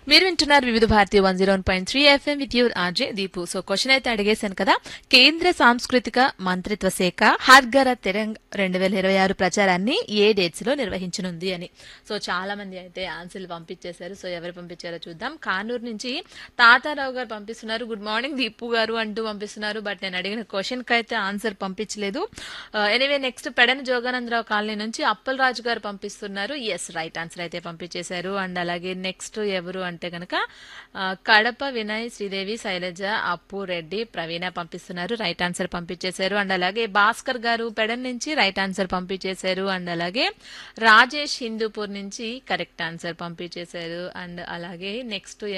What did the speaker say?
మీరు వింటున్నారు Vividh Bharati one zero point three FM with your RJ Deepu so question అయితే అడిగేశాను కదా కేంద్ర సాంస్కృతిక మంత్రిత్వ శాఖ హర్గర తెరంగ్ రెండు వేల ఇరవై ఆరు ప్రచారాన్ని ఏ డేట్స్ లో నిర్వహించనుంది అని సో చాలా మంది అయితే ఆన్సర్లు పంపించేశారు సో ఎవరు పంపించారో చూద్దాం కానూరు నుంచి తాతారావు గారు పంపిస్తున్నారు గుడ్ మార్నింగ్ దీపు గారు అంటూ పంపిస్తున్నారు బట్ నేను అడిగిన క్వశ్చన్ కి అయితే ఆన్సర్ పంపించలేదు anyway next Pedana Joganandarao colony నుంచి అప్పలరాజు గారు పంపిస్తున్నారు ఎస్ రైట్ ఆన్సర్ అయితే పంపించేశారు అండ్ అలాగే నెక్స్ట్ ఎవరు అంటే కనుక కడప వినయ్ శ్రీదేవి శైలజ అప్పు రెడ్డి ప్రవీణ పంపిస్తున్నారు రైట్ ఆన్సర్ పంపించేశారు అండ్ అలాగే భాస్కర్ గారు పెడన్ నుంచి రైట్ ఆన్సర్ పంపించేశారు అండ్ అలాగే రాజేష్ హిందూపూర్ నుంచి కరెక్ట్ ఆన్సర్ పంపించేశారు అండ్ అలాగే నెక్స్ట్